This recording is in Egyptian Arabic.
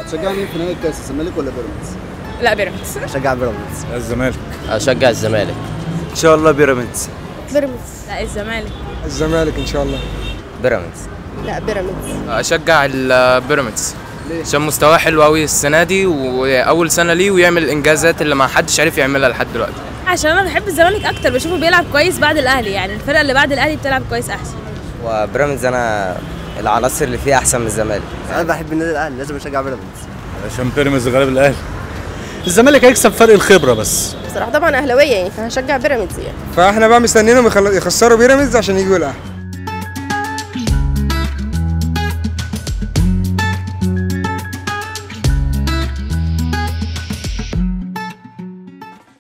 هتشجع مين في نهائي الكاس الزمالك ولا بيراميدز؟ لا بيراميدز هشجع بيراميدز الزمالك اشجع الزمالك ان شاء الله بيراميدز بيراميدز لا الزمالك الزمالك ان شاء الله بيراميدز لا بيراميدز اشجع البيراميدز عشان مستواه حلو قوي السنه دي واول سنه ليه ويعمل الانجازات اللي ما حدش عارف يعملها لحد دلوقتي عشان انا بحب الزمالك اكتر بشوفه بيلعب كويس بعد الاهلي يعني الفرقه اللي بعد الاهلي بتلعب كويس احسن وبيراميدز انا العناصر اللي فيه احسن من الزمالك انا بحب النادي الاهلي لازم اشجع بيراميدز عشان بيراميدز غالب الاهلي الزمالك هيكسب فرق الخبره بس بصراحه طبعا اهلاويه يعني فهشجع بيراميدز يعني فاحنا بقى مستنيينهم يخسروا بيراميدز عشان يجوا الاهلي